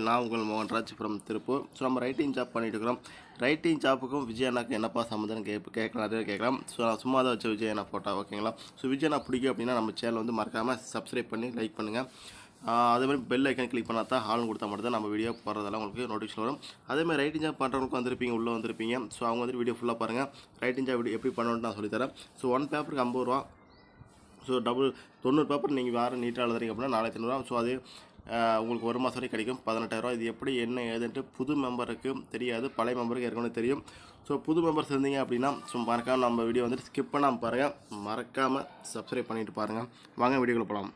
நான் உங்கள் Mohanraj from Tiruppur so நம்ம ரைட்டிங் ஜாப் பண்ணிட்டு இருக்கிறோம் ரைட்டிங் ஜாப்புக்கும் விஜய் அண்ணாக்கு என்னப்பா சம்மந்தம் கேட்ப கேட்கலாம் நிறைய கேட்கலாம் ஸோ நான் சும்மா தான் வச்ச விஜய் அண்ணா ஃபோட்டோ ஓகேங்களா ஸோ விஜய் அண்ணா பிடிக்கும் அப்படின்னா நம்ம சேனல் வந்து மறக்காமல் சப்ஸ்கிரைப் பண்ணி லைக் பண்ணுங்கள் அதே மாதிரி பெல் ஐக்கன் கிளிக் பண்ணால் தான் ஹால் கொடுத்தா மட்டும் தான் நம்ம வீடியோ போடுறதெல்லாம் உங்களுக்கு நோட்டிஃபிகேஷன் வரும் அதே மாதிரி ரைட்டிங் ஜாப் பண்ணுறவங்களுக்கு வந்திருப்பீங்க உள்ளே வந்திருப்பீங்க ஸோ அவங்க வந்து வீடியோ ஃபுல்லாக பாருங்கள் ரைட்டிங் ஜாப் எப்படி எப்படி பண்ணணும்னு நான் சொல்லித்தரேன் ஸோ ஒன் பேப்பருக்கு ஐம்பது ரூபா ஸோ டபுள் தொண்ணூறு பேப்பர் நீங்கள் வேறு நீட்டாக எழுதுறீங்க அப்படின்னா நாலாயிரத்தி ஐநூறுரூவா ஸோ அது ஆஹ், உங்களுக்கு ஒரு மாதம் வரைக்கும் கிடைக்கும் பதினெட்டாயிரரூவா இது எப்படி என்ன ஏதுன்ட்டு புது மெம்பருக்கு தெரியாது பழைய மெம்பருக்கு ஏற்கனவே தெரியும் ஸோ புது மெம்பர்ஸ் இருந்தீங்க அப்படின்னா ஸோ மறக்காமல் நம்ம வீடியோ வந்துட்டு ஸ்கிப் பண்ணாமல் பாருங்கள் மறக்காமல் சப்ஸ்கிரைப் பண்ணிட்டு பாருங்கள் வாங்க வீடியோக்குள்ள போகலாம்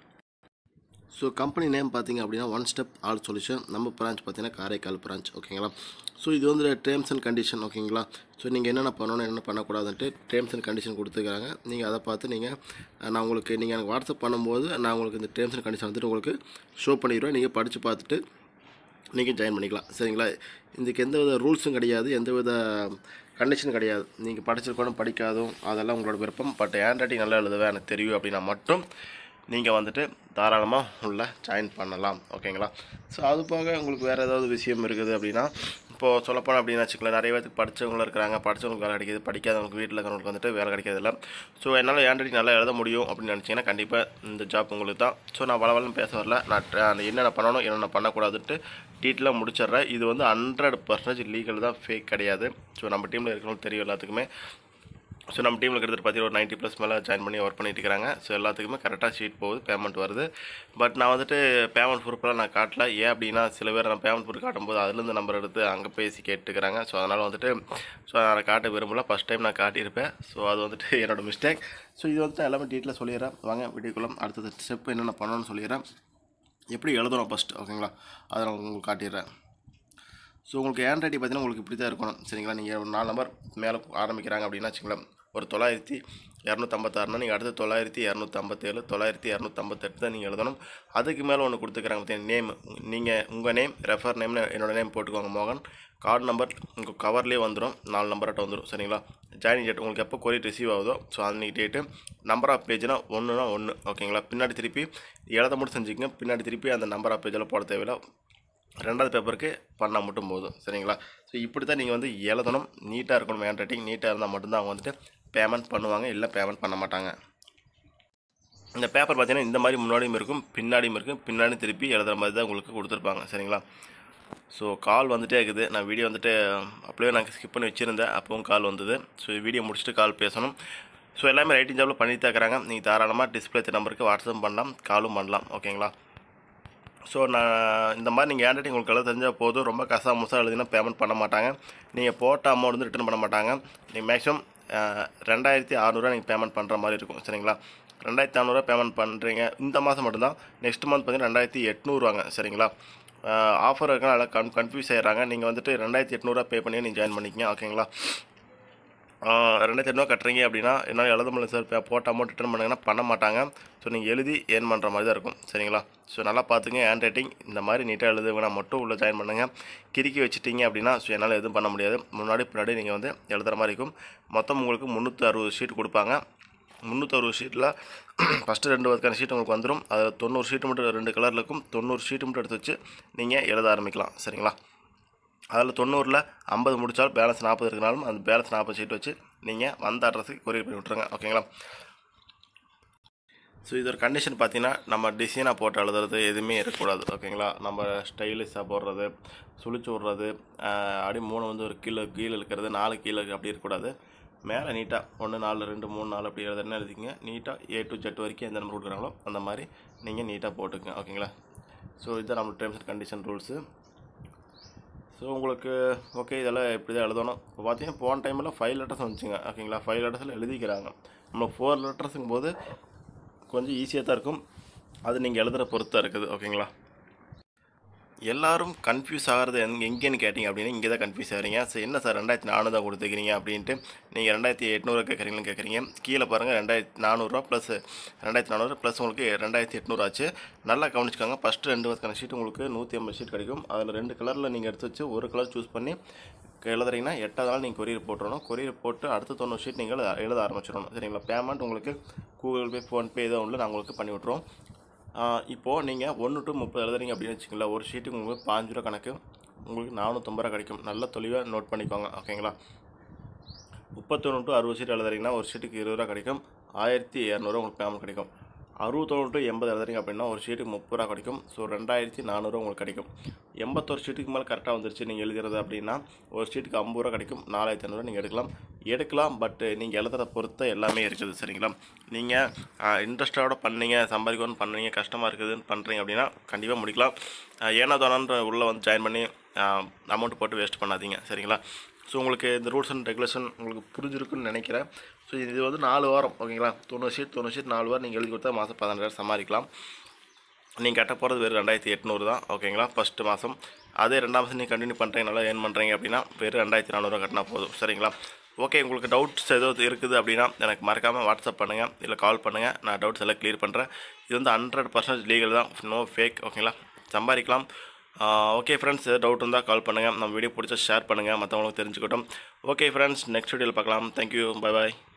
ஸோ கம்பெனி நேம் பார்த்தீங்க அப்படின்னா ஒன் ஸ்டெப் ஆல் சொல்யூஷன் நம்ம பிரான்ச் பார்த்தீங்கன்னா காரைக்கால் பிரான்ச் ஓகேங்களா ஸோ இது வந்து டேர்ம்ஸ் அண்ட் கண்டிஷன் ஓகேங்களா ஸோ நீங்கள் என்னென்ன பண்ணணும் என்னென்ன பண்ணக்கூடாதுன்ட்டு டேர்ம்ஸ் அண்ட் கண்டிஷன் கொடுத்துருக்காங்க நீங்கள் அதை பார்த்து நீங்கள் நான் உங்களுக்கு நீங்கள் எனக்கு வாட்ஸ்அப் பண்ணும்போது நான் உங்களுக்கு இந்த டேர்ம்ஸ் அண்ட் கண்டிஷன் வந்துட்டு உங்களுக்கு ஷோ பண்ணிடுவேன் நீங்கள் படித்து பார்த்துட்டு நீங்கள் ஜாயின் பண்ணிக்கலாம் சரிங்களா இதுக்கு எந்த வித ரூல்ஸும் கிடையாது எந்த வித கண்டிஷனும் கிடையாது நீங்கள் படிச்சிருக்கணும் படிக்காதும் அதெல்லாம் உங்களோட விருப்பம் பட் ஹேண்ட் ரைட்டிங் நல்லா எழுதுவேன் எனக்கு தெரியும் அப்படின்னா மட்டும் நீங்கள் வந்துட்டு தாராளமாக உள்ள ஜாயின் பண்ணலாம் ஓகேங்களா ஸோ அது போக உங்களுக்கு வேறு ஏதாவது விஷயம் இருக்குது அப்படின்னா இப்போது சொல்லப்போனால் அப்படின்னு வச்சுக்கலாம் நிறைய பேருக்கு படித்தவங்களும் இருக்கிறாங்க படித்தவங்களுக்கு வேலை கிடைக்கிது படிக்காதவங்களுக்கு வீட்டில் இருக்கிறவங்களுக்கு வந்துட்டு வேலை கிடைக்கிறது இல்லை ஸோ என்னால் ஹேண்ட் ரைட்டிங் நல்லா எழுத முடியும் அப்படின்னு நினச்சிங்கன்னா கண்டிப்பாக இந்த ஜாப் உங்களுக்கு தான் ஸோ நான் வளவலம் பேச வரல நான் ட்ர- அந்த என்னென்ன பண்ணணும் என்னென்ன பண்ணக்கூடாதுன்ட்டு டீட்டெயிலாக முடிச்சிடுறேன் இது வந்து ஹண்ட்ரட் பர்சன்டேஜ் லீகல் தான் ஃபேக் கிடையாது ஸோ நம்ம டீமில் இருக்கிறவங்களுக்கு தெரியும் எல்லாத்துக்குமே ஸோ நம்ம டீமில் கிட்டத்தட்ட பார்த்தீங்கன்னா ஒரு நைன்ட்டி ப்ளஸ் மேலே ஜாயின் பண்ணி ஒர்க் பண்ணிட்டு இருக்காங்க ஸோ எல்லாத்துக்குமே கரெக்டாக ஷீட் போகுது பேமெண்ட் வருது பட் நான் வந்துட்டு பேமெண்ட் ப்ரூஃப்லாம் நான் காட்டல ஏன் அப்படின்னா சில பேர் நான் பேமெண்ட் ப்ரூஃப் காட்டும்போது அதுலேருந்து நம்பர் எடுத்து அங்கே பேசி கேட்டுக்கிறாங்க ஸோ அதனால் வந்துட்டு ஸோ நான் காட்ட விரும்பல ஃபஸ்ட் டைம் நான் காட்டியிருப்பேன் ஸோ அது வந்துட்டு என்னோட மிஸ்டேக் ஸோ இது வந்துட்டு எல்லாமே டீட்டெயிலாக சொல்லிடுறேன் வாங்க வீடியோக்குள்ள அடுத்தது ஸ்டெப் என்னென்ன பண்ணணும்னு சொல்லிடுறேன் எப்படி எழுதணும் ஃபஸ்ட் ஓகேங்களா அதை நான் உங்களுக்கு காட்டிடுறேன் ஸோ உங்களுக்கு ஹேண்ட் ரைட்டிங் பார்த்தீங்கன்னா உங்களுக்கு இப்படி தான் இருக்கணும் சரிங்களா நீங்கள் ஒரு நாலு நம்பர் மேலே ஆரம்பிக்கிறாங்க அப்படின்னா வச்சுங்களேன் ஒரு தொள்ளாயிரத்தி இரநூத்தம்பத்தாறுனா நீங்கள் அடுத்து தொள்ளாயிரத்தி இரநூத்தம்பத்தேழு தொள்ளாயிரத்தி இரநூத்தம்பத்தெட்டு தான் நீங்கள் எழுதணும் அதுக்கு மேலே ஒன்று கொடுத்துக்கிறாங்க பார்த்தீங்கன்னா நேம் நீங்கள் உங்கள் நேம் ரெஃபர் நேம்னு என்னோட நேம் போட்டுக்கோங்க மோகன் கார்டு நம்பர் உங்கள் கவர்லேயே வந்துடும் நாலு நம்பர்கிட்ட வந்துடும் சரிங்களா ஜாயினிங் டேட் உங்களுக்கு எப்போ கொரியர் ரிசீவ் ஆகுதோ ஸோ அன்றைக்கி டேட்டு நம்பர் ஆஃப் பேஜ்னா ஒன்றுனா ஒன்று ஓகேங்களா பின்னாடி திருப்பி எழுத மட்டும் செஞ்சுக்கங்க பின்னாடி திருப்பி அந்த நம்பர் ஆஃப் பேஜில் போட தேவையில்ல ரெண்டாவது பேப்பருக்கு பண்ணால் மட்டும் போதும் சரிங்களா ஸோ இப்படி தான் நீங்கள் வந்து எழுதணும் நீட்டாக இருக்கணும் ஹேண்ட் ரைட்டிங் நீட்டாக இருந்தால் மட்டும்தான் அவங்க வந்துட்டு பேமெண்ட் பண்ணுவாங்க இல்லை பேமெண்ட் பண்ண மாட்டாங்க இந்த பேப்பர் பார்த்தீங்கன்னா இந்த மாதிரி முன்னாடியும் இருக்கும் பின்னாடியும் இருக்கும் பின்னாடி திருப்பி எழுதுகிற மாதிரி தான் உங்களுக்கு கொடுத்துருப்பாங்க சரிங்களா ஸோ கால் வந்துட்டே இருக்குது நான் வீடியோ வந்துட்டு அப்படியே நான் ஸ்கிப் பண்ணி வச்சுருந்தேன் அப்பவும் கால் வந்தது ஸோ வீடியோ முடிச்சுட்டு கால் பேசணும் ஸோ எல்லாமே ரைட்டிங் ஜாபில் பண்ணி தக்கிறாங்க நீங்கள் தாராளமாக டிஸ்பிளே நம்பருக்கு வாட்ஸ்அப் பண்ணலாம் காலும் பண்ணலாம் ஓகேங்களா ஸோ நான் இந்த மாதிரி நீங்கள் ஹேண்ட் ரைட்டிங் உங்களுக்கு எழுத தெரிஞ்சால் போதும் ரொம்ப கசா முசா எழுதினா பேமெண்ட் பண்ண மாட்டாங்க நீங்கள் போட்ட அமௌண்ட் வந்து ரிட்டர்ன் பண்ண மாட்டாங்க நீங்கள் மேக்ஸிமம் ரெண்டாயிரத்தி அறநூறுவா நீங்கள் பேமெண்ட் பண்ணுற மாதிரி இருக்கும் சரிங்களா ரெண்டாயிரத்தி அறநூறுவா பேமெண்ட் பண்ணுறீங்க இந்த மாதம் மட்டும்தான் நெக்ஸ்ட் மந்த் பார்த்தீங்கன்னா ரெண்டாயிரத்தி எட்நூறுவாங்க சரிங்களா ஆஃபர் இருக்கனால கன் கன்ஃபியூஸ் ஆயிடுறாங்க நீங்கள் வந்துட்டு ரெண்டாயிரத்தி எட்நூறுவா பே பண்ணி நீங்கள் ஜாயின் பண்ணிக்கங்க ஓகேங்களா ரெண்டாயிரத்தி எட்நூறு கட்டுறீங்க அப்படின்னா என்னால் எழுத முடியல சார் இப்போ போட்ட அமௌண்ட் ரிட்டர்ன் பண்ணுங்கன்னா பண்ண மாட்டாங்க ஸோ நீங்கள் எழுதி ஏர்ன் பண்ணுற மாதிரி தான் இருக்கும் சரிங்களா ஸோ நல்லா பார்த்துங்க ஹேண்ட் ரைட்டிங் இந்த மாதிரி நீட்டாக எழுதுவீங்கன்னா மட்டும் உள்ளே ஜாயின் பண்ணுங்கள் கிறுக்கி வச்சுட்டீங்க அப்படின்னா ஸோ என்னால் எதுவும் பண்ண முடியாது முன்னாடி பின்னாடி நீங்கள் வந்து எழுதுகிற மாதிரி இருக்கும் மொத்தம் உங்களுக்கு முந்நூற்றி அறுபது ஷீட் கொடுப்பாங்க முந்நூற்றறுபது ஷீட்டில் ஃபஸ்ட்டு ரெண்டு வகையான ஷீட் உங்களுக்கு வந்துடும் அதில் தொண்ணூறு ஷீட்டு மட்டும் ரெண்டு கலரில் இருக்கும் தொண்ணூறு ஷீட்டு மட்டும் எடுத்து வச்சு நீங்கள் எழுத ஆரம்பிக்கலாம் சரிங்களா அதில் தொண்ணூறில் ஐம்பது முடித்தால் பேலன்ஸ் நாற்பது இருக்கனாலும் அந்த பேலன்ஸ் நாற்பது ஷீட் வச்சு நீங்கள் வந்த அட்ரஸுக்கு கொரியர் பண்ணி விட்ருங்க ஓகேங்களா ஸோ இது ஒரு கண்டிஷன் பார்த்தீங்கன்னா நம்ம டிசைனாக போட்டு எழுதுறது எதுவுமே இருக்கக்கூடாது ஓகேங்களா நம்ம ஸ்டைலிஷாக போடுறது சுழிச்சு விட்றது அப்படி மூணு வந்து ஒரு கீழே கீழே இருக்கிறது நாலு கீழே அப்படி இருக்கக்கூடாது மேலே நீட்டாக ஒன்று நாலு ரெண்டு மூணு நாலு அப்படி எழுதுறதுன்னு எழுதிங்க நீட்டாக ஏ டு ஜெட் வரைக்கும் எந்த நம்பர் கொடுக்குறாங்களோ அந்த மாதிரி நீங்கள் நீட்டாக போட்டுக்கங்க ஓகேங்களா ஸோ இதுதான் நம்ம terms and condition rules so உங்களுக்கு ஓகே இதெல்லாம் இப்படி தான் எழுதணும் இப்போ பார்த்தீங்கன்னா போன டைமில் ஃபைவ் லெட்டர்ஸ் வந்துச்சுங்க ஓகேங்களா ஃபைவ் லெட்டர்ஸில் எழுதிக்கிறாங்க நம்ம ஃபோர் லெட்டர்ஸுங்கும் போது கொஞ்சம் ஈஸியாக தான் இருக்கும் அது நீங்கள் எழுதுகிற பொறுத்து தான் இருக்குது ஓகேங்களா எல்லாரும் கன்ஃபியூஸ் ஆகிறது எங்க எங்கேன்னு கேட்டிங்க அப்படின்னா இங்கே தான் கன்ஃபியூஸ் ஆகிறீங்க ஸோ என்ன சார் ரெண்டாயிரத்தி நானூறு தான் கொடுத்துக்கிறீங்க அப்படின்ட்டு நீங்கள் ரெண்டாயிரத்தி எட்நூறு கேட்குறீங்கன்னு கேட்குறீங்க கீழே பாருங்கள் ரெண்டாயிரத்தி நானூறுரூவா ப்ளஸ் ரெண்டாயிரத்தி நானூறு ப்ளஸ் உங்களுக்கு ரெண்டாயிரத்தி எட்நூறு ஆச்சு நல்லா கவனிச்சுக்கோங்க ஃபஸ்ட்டு ரெண்டு வகையான ஷீட் உங்களுக்கு நூற்றி ஐம்பது ஷீட் கிடைக்கும் அதில் ரெண்டு கலரில் நீங்கள் எடுத்து வச்சு ஒரு கலர் சூஸ் பண்ணி எழுதுறீங்கன்னா எட்டாவது நாள் நீங்கள் கொரியர் போட்டுறணும் கொரியர் போட்டு அடுத்த தொண்ணூறு ஷீட் நீங்கள் எழுத ஆரம்பிச்சிடணும் சரிங்களா பேமெண்ட் உங்களுக்கு கூகுள் பே ஃபோன்பே ஏதோ ஒன்று நான் உங்களுக்கு பண்ணி விட்ருவோம் இப்போது நீங்கள் ஒன்று டு முப்பது எழுதுறீங்க அப்படின்னு வச்சுக்கோங்களேன் ஒரு ஷீட்டுக்கு உங்களுக்கு பாஞ்சு ரூபா கணக்கு உங்களுக்கு நானூற்றம்பது ரூபா கிடைக்கும் நல்ல தெளிவாக நோட் பண்ணிக்கோங்க ஓகேங்களா முப்பத்தொன்று டு அறுபது சீட் எழுதுறீங்கன்னா ஒரு சீட்டுக்கு இருபது ரூபா கிடைக்கும் ஆயிரத்தி இரநூறுவா உங்களுக்கு பேமெண்ட் கிடைக்கும் அறுபத்தொன்று டு எண்பது எழுதுறீங்க அப்படின்னா ஒரு ஷீட்டுக்கு முப்பது ரூபா கிடைக்கும் ஸோ ரெண்டாயிரத்தி நானூறுரூவா உங்களுக்கு கிடைக்கும் எண்பத்தொரு ஷீட்டுக்கு மேலே கரெக்டாக வந்துருச்சு நீங்கள் எழுதுறது அப்படின்னா ஒரு ஷீட்டுக்கு ஐம்பது ரூபா கிடைக்கும் நாலாயிரத்தி ஐநூறுரூவா நீங்கள் எடுக்கலாம் எடுக்கலாம் பட் நீங்கள் எழுதுறத பொறுத்த எல்லாமே இருக்குது சரிங்களா நீங்கள் இன்ட்ரெஸ்டோட பண்ணீங்க சம்பாதிக்கணும்னு பண்ணீங்க கஷ்டமாக இருக்குதுன்னு பண்ணுறீங்க அப்படின்னா கண்டிப்பாக முடிக்கலாம் ஆஹ் ஏனோ தானோன்ற உள்ளே வந்து ஜாயின் பண்ணி அமௌண்ட் போட்டு வேஸ்ட் பண்ணாதீங்க சரிங்களா ஸோ உங்களுக்கு இந்த ரூல்ஸ் அண்ட் ரெகுலேஷன் உங்களுக்கு புரிஞ்சிருக்குன்னு நினைக்கிறேன் ஸோ இது வந்து நாலு வாரம் ஓகேங்களா தொண்ணூறு ஷீட் தொண்ணூறு ஷீட் நாலு வாரம் நீங்கள் எழுதி கொடுத்தா மாதம் பதினெண்டாயிரம் சமாளிக்கலாம் நீங்கள் கட்ட போகிறது வெறும் ரெண்டாயிரத்தி எட்நூறு தான் ஓகேங்களா ஃபஸ்ட்டு மாதம் அதே ரெண்டாம் மாதம் நீங்கள் கண்டினியூ பண்ணுறீங்க நல்லா ஏர்ன் பண்ணுறீங்க அப்படின்னா வெறும் ரெண்டாயிரத்தி நானூறுவா கட்டினா போதும் சரிங்களா ஓகே உங்களுக்கு டவுட்ஸ் ஏதோ இருக்குது அப்படின்னா எனக்கு மறக்காமல் வாட்ஸ்அப் பண்ணுங்கள் இல்லை கால் பண்ணுங்கள் நான் டவுட்ஸ் எல்லாம் க்ளியர் பண்ணுறேன் இது வந்து ஹண்ட்ரட் பர்சன்டேஜ் லீகல் தான் நோ ஃபேக் ஓகேங்களா சம்பாதிக்கலாம் ஓகே ஃப்ரெண்ட்ஸ் ஏதாவது டவுட் இருந்தால் கால் பண்ணுங்கள் நம்ம வீடியோ பிடிச்சா ஷேர் பண்ணுங்கள் மற்றவங்களுக்கு தெரிஞ்சுக்கட்டும் ஓகே ஃப்ரெண்ட்ஸ் நெக்ஸ்ட் வீடியோவில் பார்க்கலாம் தேங்க்யூ பை பாய்